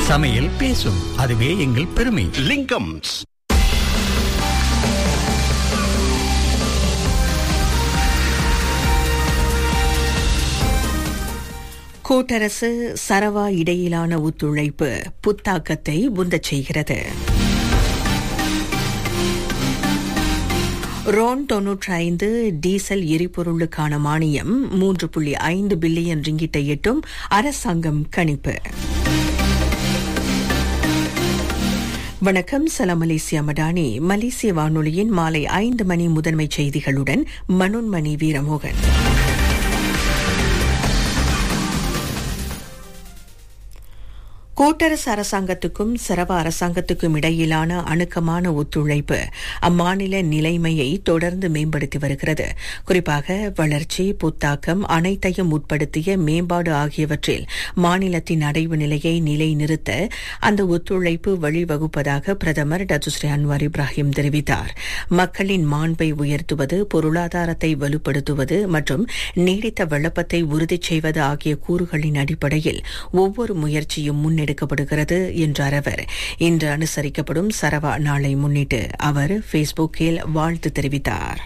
சமையல் பேசும் அதுவே எங்கள் பெருமை லிங்கம்ஸ் கூட்டரசு சரவா இடையிலான ஒத்துழைப்பு புத்தாக்கத்தை உந்தச் செய்கிறது ரோன் தொன்னூற்றி ஐந்து டீசல் எரிபொருளுக்கான மானியம் மூன்று புள்ளி ஐந்து பில்லியன் ரிங்கிட்டை எட்டும் அரசாங்கம் கணிப்பு வணக்கம் சலாம் மலேசியா மடானி மலேசிய வானொலியின் மாலை ஐந்து மணி முதன்மை செய்திகளுடன் மனோன்மணி வீரமோகன் கூட்டரசு அரசாங்கத்துக்கும் சிரவ அரசாங்கத்துக்கும் இடையிலான அணுக்கமான ஒத்துழைப்பு அம்மாநில நிலைமையை தொடர்ந்து மேம்படுத்தி வருகிறது குறிப்பாக வளர்ச்சி புத்தாக்கம் அனைத்தையும் உட்படுத்திய மேம்பாடு ஆகியவற்றில் மாநிலத்தின் அடைவு நிலையை நிலைநிறுத்த அந்த ஒத்துழைப்பு வழிவகுப்பதாக பிரதமர் டத்துஸ்ரீ அன்வார் இப்ராஹிம் தெரிவித்தார் மக்களின் மாண்பை உயர்த்துவது பொருளாதாரத்தை வலுப்படுத்துவது மற்றும் நீடித்த வெள்ளப்பத்தை உறுதி செய்வது ஆகிய கூறுகளின் அடிப்படையில் ஒவ்வொரு முயற்சியும் முன்னெடுக்கப்படுகிறது என்றார் அவர் இன்று அனுசரிக்கப்படும் சரவா நாளை முன்னிட்டு அவர் ஃபேஸ்புக்கில் வாழ்த்து தெரிவித்தார்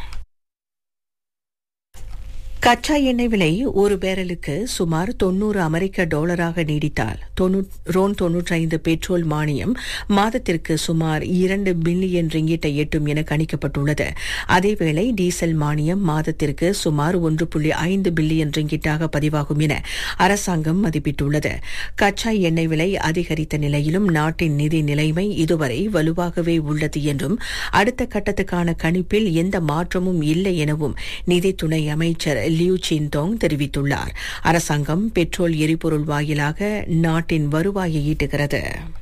கச்சா எண்ணெய் விலை ஒரு பேரலுக்கு சுமார் தொன்னூறு அமெரிக்க டாலராக நீடித்தால் ரோன் தொன்னூற்றி ஐந்து பெட்ரோல் மானியம் மாதத்திற்கு சுமார் இரண்டு பில்லியன் ரிங்கிட்டை எட்டும் என கணிக்கப்பட்டுள்ளது அதேவேளை டீசல் மானியம் மாதத்திற்கு சுமார் ஒன்று புள்ளி ஐந்து பில்லியன் ரிங்கிட்டாக பதிவாகும் என அரசாங்கம் மதிப்பிட்டுள்ளது கச்சா எண்ணெய் விலை அதிகரித்த நிலையிலும் நாட்டின் நிதி நிலைமை இதுவரை வலுவாகவே உள்ளது என்றும் அடுத்த கட்டத்துக்கான கணிப்பில் எந்த மாற்றமும் இல்லை எனவும் நிதி துணை அமைச்சர் லியூ சின்தோங் தெரிவித்துள்ளார் அரசாங்கம் பெட்ரோல் எரிபொருள் வாயிலாக நாட்டின் வருவாயை ஈட்டுகிறது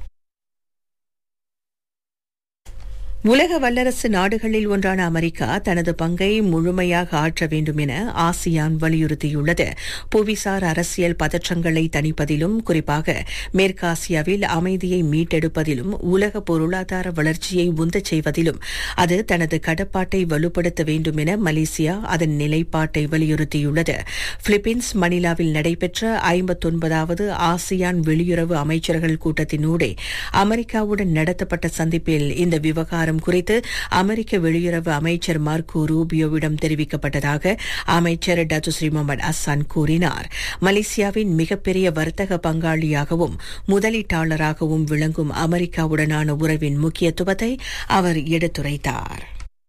உலக வல்லரசு நாடுகளில் ஒன்றான அமெரிக்கா தனது பங்கை முழுமையாக ஆற்ற வேண்டும் என ஆசியான் வலியுறுத்தியுள்ளது புவிசார் அரசியல் பதற்றங்களை தணிப்பதிலும் குறிப்பாக மேற்காசியாவில் அமைதியை மீட்டெடுப்பதிலும் உலக பொருளாதார வளர்ச்சியை உந்தச் செய்வதிலும் அது தனது கடப்பாட்டை வலுப்படுத்த வேண்டும் என மலேசியா அதன் நிலைப்பாட்டை வலியுறுத்தியுள்ளது பிலிப்பீன்ஸ் மணிலாவில் நடைபெற்ற ஐம்பத்தொன்பதாவது ஆசியான் வெளியுறவு அமைச்சர்கள் கூட்டத்தினூடே அமெரிக்காவுடன் நடத்தப்பட்ட சந்திப்பில் இந்த விவகாரம் விவகாரம் குறித்து அமெரிக்க வெளியுறவு அமைச்சர் மார்க்கோ ரூபியோவிடம் தெரிவிக்கப்பட்டதாக அமைச்சர் டத்துஸ்ரீ முகமது அசான் கூறினார் மலேசியாவின் மிகப்பெரிய வர்த்தக பங்காளியாகவும் முதலீட்டாளராகவும் விளங்கும் அமெரிக்காவுடனான உறவின் முக்கியத்துவத்தை அவர் எடுத்துரைத்தார்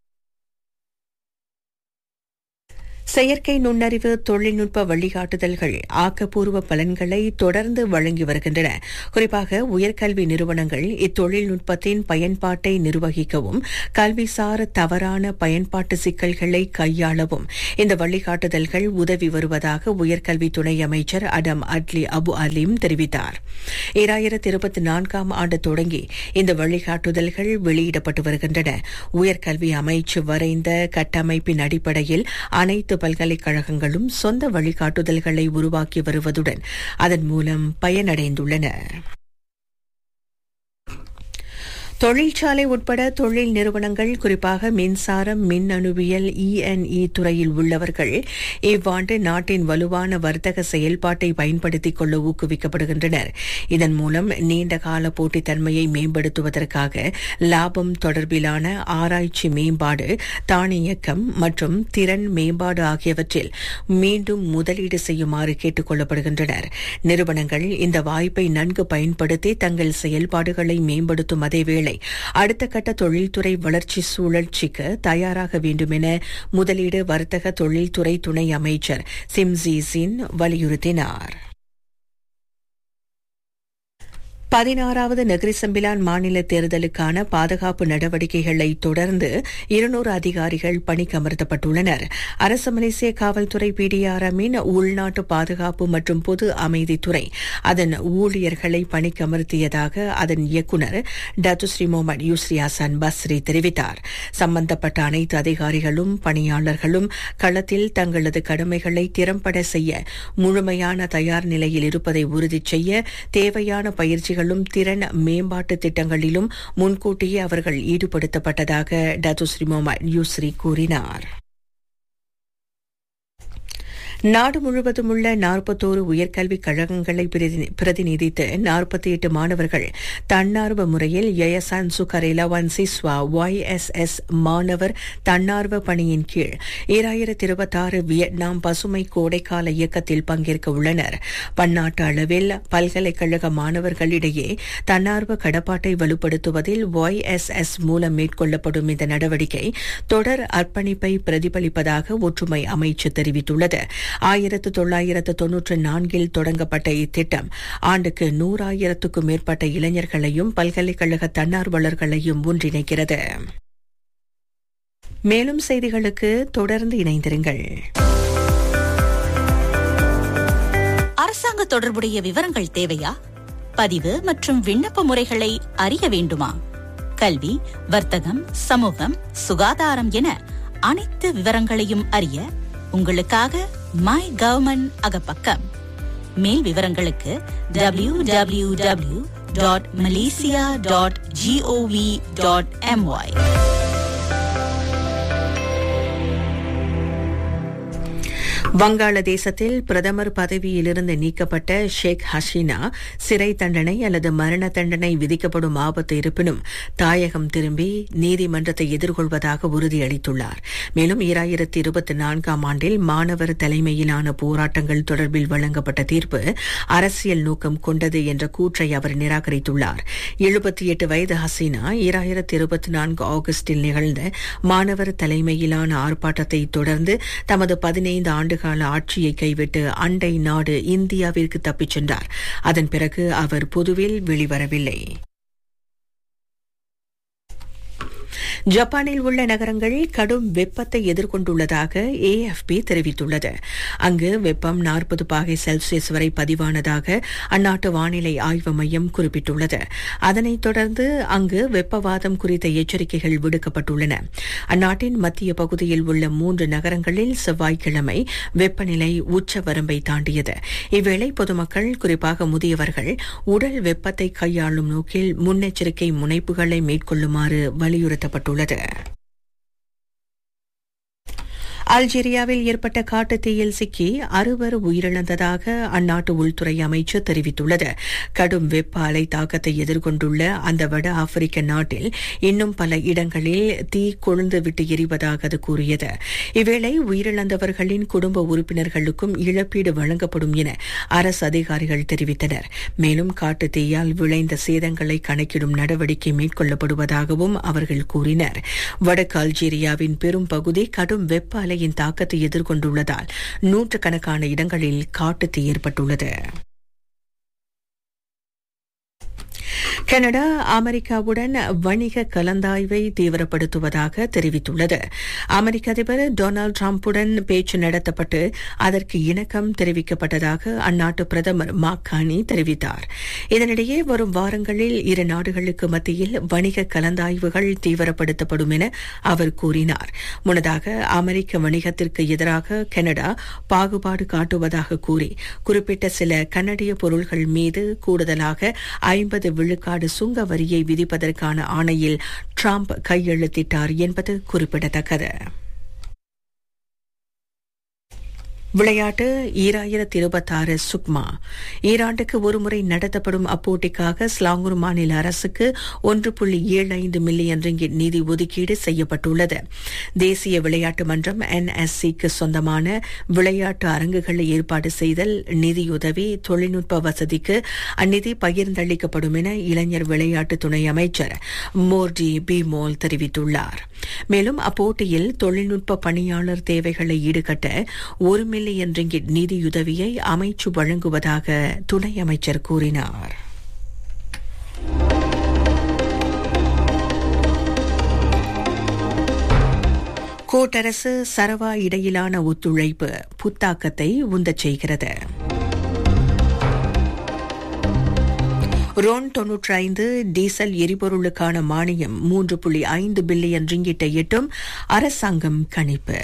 செயற்கை நுண்ணறிவு தொழில்நுட்ப வழிகாட்டுதல்கள் ஆக்கப்பூர்வ பலன்களை தொடர்ந்து வழங்கி வருகின்றன குறிப்பாக உயர்கல்வி நிறுவனங்கள் இத்தொழில்நுட்பத்தின் பயன்பாட்டை நிர்வகிக்கவும் கல்விசார் தவறான பயன்பாட்டு சிக்கல்களை கையாளவும் இந்த வழிகாட்டுதல்கள் உதவி வருவதாக உயர்கல்வி துணை அமைச்சர் அடம் அட்லி அபு அலீம் தெரிவித்தார் இரண்டாயிரத்தி இருபத்தி நான்காம் ஆண்டு தொடங்கி இந்த வழிகாட்டுதல்கள் வெளியிடப்பட்டு வருகின்றன உயர்கல்வி அமைச்சு வரைந்த கட்டமைப்பின் அடிப்படையில் அனைத்து பல்கலைக்கழகங்களும் சொந்த வழிகாட்டுதல்களை உருவாக்கி வருவதுடன் அதன் மூலம் பயனடைந்துள்ளன தொழிற்சாலை உட்பட தொழில் நிறுவனங்கள் குறிப்பாக மின்சாரம் மின்னணுவியல் இஎன்இ துறையில் உள்ளவர்கள் இவ்வாண்டு நாட்டின் வலுவான வர்த்தக செயல்பாட்டை பயன்படுத்திக் கொள்ள ஊக்குவிக்கப்படுகின்றனர் இதன் மூலம் நீண்டகால போட்டித்தன்மையை மேம்படுத்துவதற்காக லாபம் தொடர்பிலான ஆராய்ச்சி மேம்பாடு தானியக்கம் மற்றும் திறன் மேம்பாடு ஆகியவற்றில் மீண்டும் முதலீடு செய்யுமாறு கேட்டுக் கொள்ளப்படுகின்றனர் நிறுவனங்கள் இந்த வாய்ப்பை நன்கு பயன்படுத்தி தங்கள் செயல்பாடுகளை மேம்படுத்தும் அதேவேளை வேளை அடுத்த கட்ட தொழில்துறை வளர்ச்சி சுழற்சிக்கு தயாராக வேண்டும் என முதலீடு வர்த்தக தொழில்துறை துணை அமைச்சர் சிம்ஜிசின் வலியுறுத்தினார் பதினாறாவது நெகிரிசம்பிலான் மாநில தேர்தலுக்கான பாதுகாப்பு நடவடிக்கைகளை தொடர்ந்து இருநூறு அதிகாரிகள் பணிக்கமர்த்தப்பட்டுள்ளனர் அரசு மலேசிய காவல்துறை பிடிஆர்எம்மின் உள்நாட்டு பாதுகாப்பு மற்றும் பொது அமைதித்துறை அதன் ஊழியர்களை பணிக்கமர்த்தியதாக அதன் இயக்குநர் Datuk Seri Mohamed Yusri Hasan Basri தெரிவித்தார் சம்பந்தப்பட்ட அனைத்து அதிகாரிகளும் பணியாளர்களும் களத்தில் தங்களது கடமைகளை திறம்பட செய்ய முழுமையான தயார் நிலையில் இருப்பதை உறுதி செய்ய தேவையான பயிற்சிகளும் திறன் மேம்பாட்டு திட்டங்களிலும் முன்கூட்டியே அவர்கள் ஈடுபடுத்தப்பட்டதாக டத்துஸ்ரீ முகமது யூஸ்ரி கூறினார் நாடு முழுவதும் உள்ள நாற்பத்தோரு உயர்கல்விக் கழகங்களை பிரதி- பிரதிநிதித்து நாற்பத்தி எட்டு மாணவர்கள் தன்னார்வ முறையில் யயசான் சுகரேலா ஒன் சிஸ்வா ஒய்எஸ்எஸ் மாணவர் தன்னார்வ பணியின் கீழ் ஈராயிரத்தி இருபத்தாறு வியட்நாம் பசுமை கோடைக்கால இயக்கத்தில் பங்கேற்க உள்ளனர் பன்னாட்டு அளவில் பல்கலைக்கழக மாணவர்களிடையே தன்னார்வ கடப்பாட்டை வலுப்படுத்துவதில் ஒய்எஸ்எஸ் மூலம் மேற்கொள்ளப்படும் இந்த நடவடிக்கை தொடர் அர்ப்பணிப்பை பிரதிபலிப்பதாக ஒற்றுமை அமைச்சு தெரிவித்துள்ளது ஆயிரத்து தொள்ளாயிரத்து தொன்னூற்று நான்கில் தொடங்கப்பட்ட இத்திட்டம் ஆண்டுக்கு நூறாயிரத்துக்கும் மேற்பட்ட இளைஞர்களையும் பல்கலைக்கழக தன்னார்வலர்களையும் ஒன்றிணைக்கிறது மேலும் செய்திகளுக்கு தொடர்ந்து இணைந்திருங்கள் அரசாங்க தொடர்புடைய விவரங்கள் தேவையா பதிவு மற்றும் விண்ணப்ப முறைகளை அறிய வேண்டுமா கல்வி வர்த்தகம் சமூகம் சுகாதாரம் என அனைத்து விவரங்களையும் அறிய உங்களுக்காக மை கவர்மெண்ட் அகப்பக்கம் மேல் விவரங்களுக்கு W W W dot Malaysia dot G O V dot M Y வங்காளதேசத்தில் பிரதமர் பதவியிலிருந்து நீக்கப்பட்ட ஷேக் ஹசீனா சிறை தண்டனை அல்லது மரண தண்டனை விதிக்கப்படும் ஆபத்து இருப்பினும் தாயகம் திரும்பி நீதிமன்றத்தை எதிர்கொள்வதாக உறுதியளித்துள்ளார் மேலும் ஈராயிரத்தி இருபத்தி நான்காம் ஆண்டில் மாணவர் தலைமையிலான போராட்டங்கள் தொடர்பில் வழங்கப்பட்ட தீர்ப்பு அரசியல் நோக்கம் கொண்டது என்ற கூற்றை அவர் நிராகரித்துள்ளார் எழுபத்தி எட்டு வயது ஹசீனா ஈராயிரத்தி இருபத்தி நான்கு ஆகஸ்டில் நிகழ்ந்த மாணவர் தலைமையிலான ஆர்ப்பாட்டத்தை தொடர்ந்து தமது பதினைந்து ஆண்டுகால ஆட்சியை கைவிட்டு அண்டை நாடு இந்தியாவிற்கு தப்பிச் சென்றார் அதன் பிறகு அவர் பொதுவில் வெளிவரவில்லை ஜப்பானில் உள்ள நகரங்கள் கடும் வெப்பத்தை எதிர்கொண்டுள்ளதாக ஏஎஃப்பி தெரிவித்துள்ளது அங்கு வெப்பம் நாற்பது பாகை செல்சியஸ் வரை பதிவானதாக அந்நாட்டு வானிலை ஆய்வு மையம் குறிப்பிட்டுள்ளது அதனைத் தொடர்ந்து அங்கு வெப்பவாதம் குறித்த எச்சரிக்கைகள் விடுக்கப்பட்டுள்ளன அந்நாட்டின் மத்திய பகுதியில் உள்ள மூன்று நகரங்களில் செவ்வாய்க்கிழமை வெப்பநிலை உச்ச வரம்பை தாண்டியது இவ்வேளை பொதுமக்கள் குறிப்பாக முதியவர்கள் உடல் வெப்பத்தை கையாளும் நோக்கில் முன்னெச்சரிக்கை முனைப்புகளை மேற்கொள்ளுமாறு வலியுறுத்தப்பட்டுள்ளது அல்ஜீரியாவில் ஏற்பட்ட காட்டுத் தீயில் சிக்கி அறுவர் உயிரிழந்ததாக அந்நாட்டு உள்துறை அமைச்சர் தெரிவித்துள்ளது கடும் வெப்ப அலை தாக்கத்தை எதிர்கொண்டுள்ள அந்த வட ஆப்பிரிக்க நாட்டில் இன்னும் பல இடங்களில் தீ கொழுந்து விட்டு எரிவதாக அது கூறியது இவ்வேளை உயிரிழந்தவர்களின் குடும்ப உறுப்பினர்களுக்கும் இழப்பீடு வழங்கப்படும் என அரசு அதிகாரிகள் தெரிவித்தனர் மேலும் காட்டுத் தீயால் விளைந்த சேதங்களை கணக்கிடும் நடவடிக்கை மேற்கொள்ளப்படுவதாகவும் அவர்கள் கூறினர் வடக்கு அல்ஜீரியாவின் பெரும் பகுதி கடும் வெப்ப அலையின் தாக்கத்தை எதிர்கொண்டுள்ளதால் நூற்றுக்கணக்கான இடங்களில் காட்டுத்தீ ஏற்பட்டுள்ளது கனடா அமெரிக்காவுடன் வணிக கலந்தாய்வை தீவிரப்படுத்துவதாக தெரிவித்துள்ளது அமெரிக்க அதிபர் டொனால்டு டிரம்புடன் பேச்சு நடத்தப்பட்டு அதற்கு இணக்கம் தெரிவிக்கப்பட்டதாக அந்நாட்டு பிரதமர் மாக்கானி தெரிவித்தார் இதனிடையே வரும் வாரங்களில் இரு நாடுகளுக்கு மத்தியில் வணிக கலந்தாய்வுகள் தீவிரப்படுத்தப்படும் என அவர் கூறினார் முன்னதாக அமெரிக்க வணிகத்திற்கு எதிராக கனடா பாகுபாடு காட்டுவதாக கூறி குறிப்பிட்ட சில கனடிய பொருள்கள் மீது கூடுதலாக ஐம்பது விழுக்காடு சுங்க வரியை விதிப்பதற்கான ஆணையில் டிரம்ப் கையெழுத்திட்டார் என்பது குறிப்பிடத்தக்கது விளையாட்டு ஈராயிரத்தி இருபத்தாறு சுக்மா ஈராண்டுக்கு ஒருமுறை நடத்தப்படும் அப்போட்டிக்காக ஸ்லாங்கூர் மாநில அரசுக்கு ஒன்று புள்ளி ஏழு ஐந்து மில்லியன் ரிங்கிட் நிதி ஒதுக்கீடு செய்யப்பட்டுள்ளது தேசிய விளையாட்டு மன்றம் என்எஸ்சிக்கு சொந்தமான விளையாட்டு அரங்குகளை ஏற்பாடு செய்தல் நிதியுதவி தொழில்நுட்ப வசதிக்கு அந்நிதி பகிர்ந்தளிக்கப்படும் என இளைஞர் விளையாட்டு துணை அமைச்சர் மோர்டி பிமோல் தெரிவித்துள்ளார் மேலும் அப்போட்டியில் தொழில்நுட்ப பணியாளர் தேவைகளை ஈடுகட்ட ஒரு மில்லியன் ரிங்கிட் நிதியுதவியை அமைச்சு வழங்குவதாக துணை அமைச்சர் கூறினார் கூட்டரசு சரவா இடையிலான ஒத்துழைப்பு புத்தாக்கத்தை உந்தச் செய்கிறது ரோன் தொன்னூற்றி ஐந்து டீசல் எரிபொருளுக்கான மானியம் மூன்று புள்ளி ஐந்து பில்லியன் ரிங்கிட்டை எட்டும் அரசாங்கம் கணிப்பு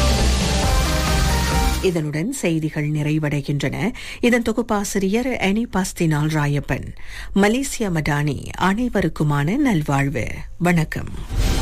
இதனுடன் செய்திகள் நிறைவடைகின்றன இதன் தொகுப்பாசிரியர் Annie Bastinal Rayappan Malaysia Madani அனைவருக்குமான நல்வாழ்வு வணக்கம்